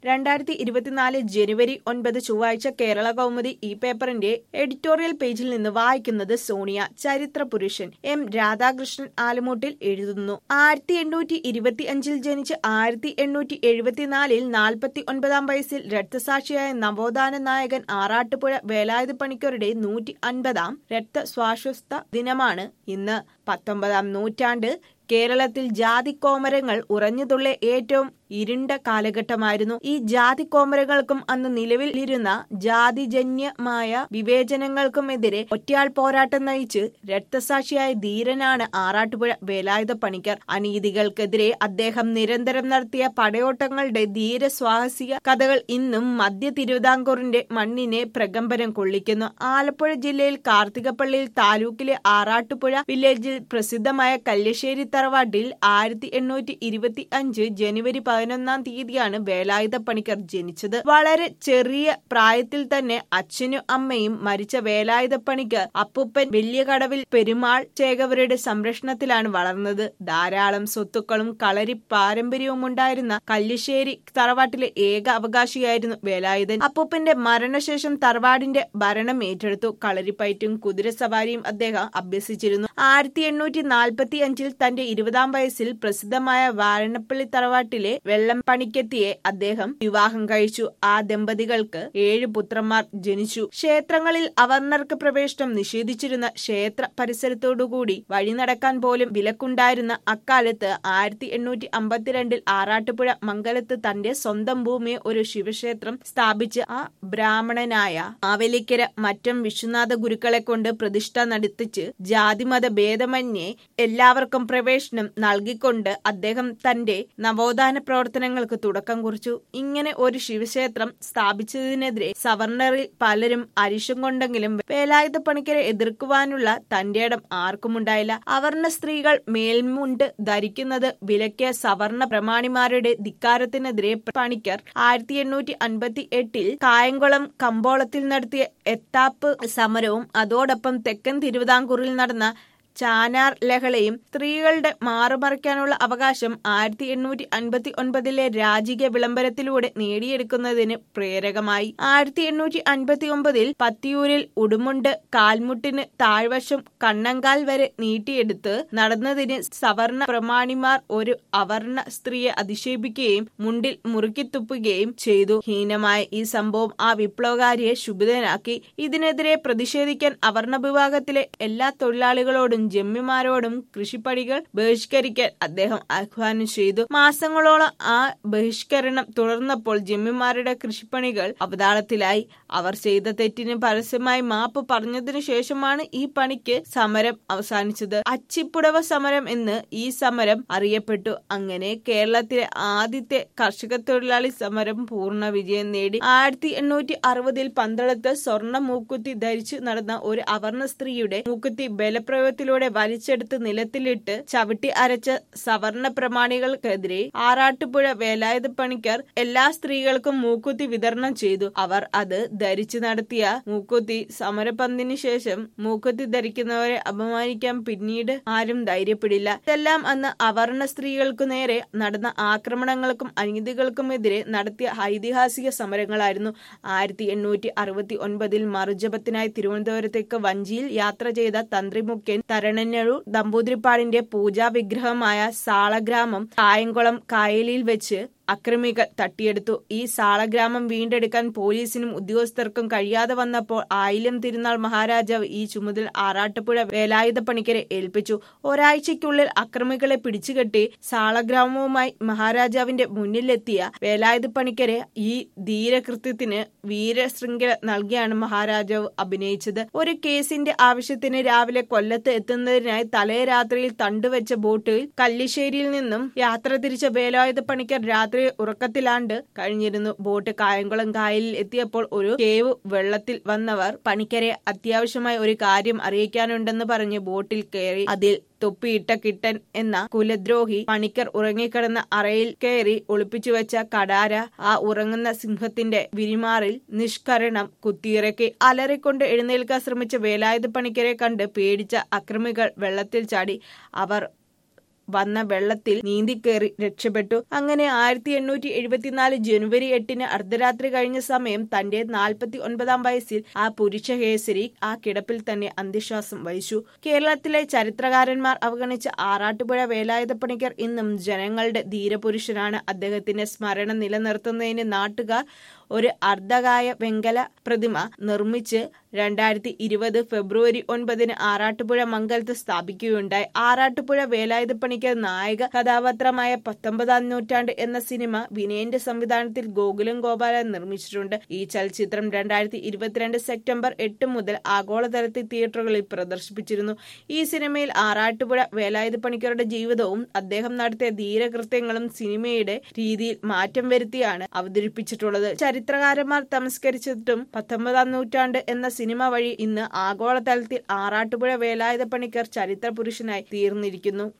രണ്ടായിരത്തി ഇരുപത്തിനാല് ജനുവരി ഒൻപത് ചൊവ്വാഴ്ച കേരള കൗമുദി ഈ പേപ്പറിന്റെ എഡിറ്റോറിയൽ പേജിൽ നിന്ന് വായിക്കുന്നത് സോണിയ ചരിത്ര പുരുഷൻ എം രാധാകൃഷ്ണൻ ആലമൂട്ടിൽ എഴുതുന്നു ആയിരത്തി എണ്ണൂറ്റി ഇരുപത്തി അഞ്ചിൽ ജനിച്ച് ആയിരത്തി എണ്ണൂറ്റി എഴുപത്തിനാലിൽ നാൽപ്പത്തി ഒൻപതാം വയസ്സിൽ രക്തസാക്ഷിയായ നവോത്ഥാന നായകൻ ആറാട്ടുപുഴ വേലായുധ പണിക്കരുടെ നൂറ്റി അൻപതാം രക്തസ്വാശ്വസ്ത ദിനമാണ് ഇന്ന് പത്തൊമ്പതാം നൂറ്റാണ്ട് കേരളത്തിൽ ജാതിക്കോമരങ്ങൾ ഉറഞ്ഞുതുള്ളിയ ഏറ്റവും ഇരുണ്ട കാലഘട്ടമായിരുന്നു ഈ ജാതിക്കോമരങ്ങൾക്കും അന്ന് നിലവിലിരുന്ന ജാതിജന്യമായ വിവേചനങ്ങൾക്കുമെതിരെ ഒറ്റയാൾ പോരാട്ടം നയിച്ച് രക്തസാക്ഷിയായ ധീരനാണ് ആറാട്ടുപുഴ വേലായുധ പണിക്കർ അനീതികൾക്കെതിരെ അദ്ദേഹം നിരന്തരം നടത്തിയ പടയോട്ടങ്ങളുടെ ധീരസ്വാഹസിക കഥകൾ ഇന്നും മധ്യ തിരുവിതാംകൂറിന്റെ മണ്ണിനെ പ്രകമ്പനം കൊള്ളിക്കുന്നു ആലപ്പുഴ ജില്ലയിൽ കാർത്തികപ്പള്ളിയിൽ താലൂക്കിലെ ആറാട്ടുപുഴ വില്ലേജിൽ പ്രസിദ്ധമായ കല്യശ്ശേരി തറവാട്ടിൽ ആയിരത്തി എണ്ണൂറ്റി ഇരുപത്തി അഞ്ച് ജനുവരി പതിനൊന്നാം തീയതിയാണ് വേലായുധ പണിക്കർ ജനിച്ചത് വളരെ ചെറിയ പ്രായത്തിൽ തന്നെ അച്ഛനും അമ്മയും മരിച്ച വേലായുധ പണിക്കർ അപ്പുപ്പൻ വലിയ കടവിൽ പെരുമാൾ ചേകവരുടെ സംരക്ഷണത്തിലാണ് വളർന്നത് ധാരാളം സ്വത്തുക്കളും കളരി പാരമ്പര്യവും ഉണ്ടായിരുന്ന കല്യശ്ശേരി തറവാട്ടിലെ ഏക അവകാശിയായിരുന്നു വേലായുധൻ അപ്പൂപ്പന്റെ മരണശേഷം തറവാടിന്റെ ഭരണം ഏറ്റെടുത്തു കളരിപ്പയറ്റും കുതിരസവാരിയും അദ്ദേഹം അഭ്യസിച്ചിരുന്നു ആയിരത്തി എണ്ണൂറ്റി നാൽപ്പത്തി അഞ്ചിൽ തന്റെ ഇരുപതാം വയസ്സിൽ പ്രസിദ്ധമായ വാരണപ്പള്ളി തറവാട്ടിലെ വെള്ളം പണിക്കെത്തിയെ അദ്ദേഹം വിവാഹം കഴിച്ചു ആ ദമ്പതികൾക്ക് ഏഴ് പുത്രന്മാർ ജനിച്ചു ക്ഷേത്രങ്ങളിൽ അവർണർക്ക് പ്രവേശനം നിഷേധിച്ചിരുന്ന ക്ഷേത്ര പരിസരത്തോടുകൂടി വഴി നടക്കാൻ പോലും വിലക്കുണ്ടായിരുന്ന അക്കാലത്ത് ആയിരത്തി എണ്ണൂറ്റി അമ്പത്തിരണ്ടിൽ ആറാട്ടുപുഴ മംഗലത്ത് തന്റെ സ്വന്തം ഭൂമി ഒരു ശിവക്ഷേത്രം സ്ഥാപിച്ച് ആ ബ്രാഹ്മണനായ മാവേലിക്കര മറ്റം വിശ്വനാഥ ഗുരുക്കളെ കൊണ്ട് പ്രതിഷ്ഠ നടത്തിച്ച് ജാതിമത ഭേദമന്യേ എല്ലാവർക്കും പ്രവേശനം നൽകിക്കൊണ്ട് അദ്ദേഹം തന്റെ നവോത്ഥാന പ്രവർത്തനങ്ങൾക്ക് തുടക്കം കുറിച്ചു ഇങ്ങനെ ഒരു ശിവക്ഷേത്രം സ്ഥാപിച്ചതിനെതിരെ സവർണറിൽ പലരും അരിശം കൊണ്ടെങ്കിലും വേലായുധ പണിക്കരെ എതിർക്കുവാനുള്ള തന്റെ ഇടം ആർക്കുമുണ്ടായില്ല അവർണ സ്ത്രീകൾ മേൽമുണ്ട് ധരിക്കുന്നത് വിലക്കിയ സവർണ പ്രമാണിമാരുടെ ധിക്കാരത്തിനെതിരെ പണിക്കർ ആയിരത്തി എണ്ണൂറ്റി അൻപത്തി എട്ടിൽ കായംകുളം കമ്പോളത്തിൽ നടത്തിയ എത്താപ്പ് സമരവും അതോടൊപ്പം തെക്കൻ തിരുവിതാംകൂറിൽ നടന്ന ചാനാർ ലഹളയും സ്ത്രീകളുടെ മാറുമറയ്ക്കാനുള്ള അവകാശം ആയിരത്തി എണ്ണൂറ്റി അൻപത്തി ഒൻപതിലെ രാജിക വിളംബരത്തിലൂടെ നേടിയെടുക്കുന്നതിന് പ്രേരകമായി ആയിരത്തി എണ്ണൂറ്റി അൻപത്തി ഒമ്പതിൽ പത്തിയൂരിൽ ഉടുമുണ്ട് കാൽമുട്ടിന് താഴ്വശം കണ്ണങ്കാൽ വരെ നീട്ടിയെടുത്ത് നടന്നതിന് സവർണ പ്രമാണിമാർ ഒരു അവർണ സ്ത്രീയെ അധിക്ഷേപിക്കുകയും മുണ്ടിൽ മുറുക്കിത്തുപ്പുകയും ചെയ്തു ഹീനമായ ഈ സംഭവം ആ വിപ്ലവകാരിയെ ശുഭിതനാക്കി ഇതിനെതിരെ പ്രതിഷേധിക്കാൻ അവർണ വിഭാഗത്തിലെ എല്ലാ തൊഴിലാളികളോടും ജമ്മിമാരോടും കൃഷിപ്പണികൾ ബഹിഷ്കരിക്കാൻ അദ്ദേഹം ആഹ്വാനം ചെയ്തു മാസങ്ങളോളം ആ ബഹിഷ്കരണം തുടർന്നപ്പോൾ ജമ്മിമാരുടെ കൃഷിപ്പണികൾ അവതാളത്തിലായി അവർ ചെയ്ത തെറ്റിന് പരസ്യമായി മാപ്പ് പറഞ്ഞതിനു ശേഷമാണ് ഈ പണിക്ക് സമരം അവസാനിച്ചത് അച്ചിപ്പുടവ സമരം എന്ന് ഈ സമരം അറിയപ്പെട്ടു അങ്ങനെ കേരളത്തിലെ ആദ്യത്തെ കർഷക തൊഴിലാളി സമരം പൂർണ്ണ വിജയം നേടി ആയിരത്തി എണ്ണൂറ്റി അറുപതിൽ പന്തളത്ത് സ്വർണ്ണ മൂക്കുത്തി ധരിച്ചു നടന്ന ഒരു അവർണ സ്ത്രീയുടെ മൂക്കുത്തി ബലപ്രയോഗത്തിലൂടെ വലിച്ചെടുത്ത് നിലത്തിലിട്ട് ചവിട്ടി അരച്ച സവർണ പ്രമാണികൾക്കെതിരെ ആറാട്ടുപുഴ വേലായുധ പണിക്കർ എല്ലാ സ്ത്രീകൾക്കും മൂക്കുത്തി വിതരണം ചെയ്തു അവർ അത് ധരിച്ചു നടത്തിയ മൂക്കുത്തി സമരപന്തിനു ശേഷം മൂക്കുത്തി ധരിക്കുന്നവരെ അപമാനിക്കാൻ പിന്നീട് ആരും ധൈര്യപ്പെടില്ല ഇതെല്ലാം അന്ന് അവർണ സ്ത്രീകൾക്കു നേരെ നടന്ന ആക്രമണങ്ങൾക്കും അനീതികൾക്കുമെതിരെ നടത്തിയ ഐതിഹാസിക സമരങ്ങളായിരുന്നു ആയിരത്തി എണ്ണൂറ്റി അറുപത്തി ഒൻപതിൽ മറുജപത്തിനായി തിരുവനന്തപുരത്തേക്ക് വഞ്ചിയിൽ യാത്ര ചെയ്ത തന്ത്രിമുഖ്യൻ തരണഞ്ഞഴു നമ്പൂതിരിപ്പാടിന്റെ പൂജാ വിഗ്രഹമായ സാളഗ്രാമം കായംകുളം കായലിൽ വെച്ച് അക്രമികൾ തട്ടിയെടുത്തു ഈ സാളഗ്രാമം വീണ്ടെടുക്കാൻ പോലീസിനും ഉദ്യോഗസ്ഥർക്കും കഴിയാതെ വന്നപ്പോൾ ആയിരം തിരുനാൾ മഹാരാജാവ് ഈ ചുമതല ആറാട്ടുപുഴ വേലായുധ പണിക്കരെ ഏൽപ്പിച്ചു ഒരാഴ്ചയ്ക്കുള്ളിൽ അക്രമികളെ പിടിച്ചുകെട്ടി സാളഗ്രാമവുമായി മഹാരാജാവിന്റെ മുന്നിലെത്തിയ വേലായുധ പണിക്കരെ ഈ ധീരകൃത്യത്തിന് വീരശൃംഖല നൽകിയാണ് മഹാരാജാവ് അഭിനയിച്ചത് ഒരു കേസിന്റെ ആവശ്യത്തിന് രാവിലെ കൊല്ലത്ത് എത്തുന്നതിനായി തലേ രാത്രിയിൽ തണ്ടുവെച്ച ബോട്ടിൽ കല്ലിശ്ശേരിയിൽ നിന്നും യാത്ര തിരിച്ച വേലായുധ പണിക്കർ രാത്രി ഉറക്കത്തിലാണ്ട് കഴിഞ്ഞിരുന്നു ബോട്ട് കായംകുളം കായലിൽ എത്തിയപ്പോൾ ഒരു കേവ് വെള്ളത്തിൽ വന്നവർ പണിക്കരെ അത്യാവശ്യമായി ഒരു കാര്യം അറിയിക്കാനുണ്ടെന്ന് പറഞ്ഞ് ബോട്ടിൽ കയറി അതിൽ തൊപ്പിയിട്ട കിട്ടൻ എന്ന കുലദ്രോഹി പണിക്കർ ഉറങ്ങിക്കിടന്ന അറയിൽ കയറി ഒളിപ്പിച്ചു വെച്ച കടാര ആ ഉറങ്ങുന്ന സിംഹത്തിന്റെ വിരിമാറിൽ നിഷ്കരണം കുത്തിയിറക്കി അലറിക്കൊണ്ട് എഴുന്നേൽക്കാൻ ശ്രമിച്ച വേലായുധ പണിക്കരെ കണ്ട് പേടിച്ച അക്രമികൾ വെള്ളത്തിൽ ചാടി അവർ വന്ന വെള്ളത്തിൽ നീന്തിക്കേറി രക്ഷപ്പെട്ടു അങ്ങനെ ആയിരത്തി എണ്ണൂറ്റി എഴുപത്തിനാല് ജനുവരി എട്ടിന് അർദ്ധരാത്രി കഴിഞ്ഞ സമയം തന്റെ നാൽപ്പത്തി ഒൻപതാം വയസ്സിൽ ആ പുരുഷകേസരി ആ കിടപ്പിൽ തന്നെ അന്ത്യശ്വാസം വഹിച്ചു കേരളത്തിലെ ചരിത്രകാരന്മാർ അവഗണിച്ച ആറാട്ടുപുഴ വേലായുധപ്പണിക്കർ ഇന്നും ജനങ്ങളുടെ ധീരപുരുഷനാണ് അദ്ദേഹത്തിന്റെ സ്മരണ നിലനിർത്തുന്നതിന് നാട്ടുകാർ ഒരു അർദ്ധകായ വെങ്കല പ്രതിമ നിർമ്മിച്ച് രണ്ടായിരത്തി ഇരുപത് ഫെബ്രുവരി ഒൻപതിന് ആറാട്ടുപുഴ മംഗലത്ത് സ്ഥാപിക്കുകയുണ്ടായി ആറാട്ടുപുഴ വേലായുധപ്പണിക്കർ നായക കഥാപാത്രമായ പത്തൊമ്പതാം നൂറ്റാണ്ട് എന്ന സിനിമ വിനയന്റെ സംവിധാനത്തിൽ ഗോകുലം ഗോപാലൻ നിർമ്മിച്ചിട്ടുണ്ട് ഈ ചലച്ചിത്രം രണ്ടായിരത്തി ഇരുപത്തിരണ്ട് സെപ്റ്റംബർ എട്ട് മുതൽ ആഗോളതലത്തിൽ തിയേറ്ററുകളിൽ പ്രദർശിപ്പിച്ചിരുന്നു ഈ സിനിമയിൽ ആറാട്ടുപുഴ വേലായുധപ്പണിക്കരുടെ ജീവിതവും അദ്ദേഹം നടത്തിയ ധീരകൃത്യങ്ങളും സിനിമയുടെ രീതിയിൽ മാറ്റം വരുത്തിയാണ് അവതരിപ്പിച്ചിട്ടുള്ളത് ചരിത്രകാരന്മാർ തമസ്കരിച്ചിട്ടും പത്തൊമ്പതാം നൂറ്റാണ്ട് എന്ന സിനിമ വഴി ഇന്ന് ആഗോളതലത്തിൽ ആറാട്ടുപുഴ വേലായുധപ്പണിക്കർ ചരിത്ര പുരുഷനായി തീർന്നിരിക്കുന്നു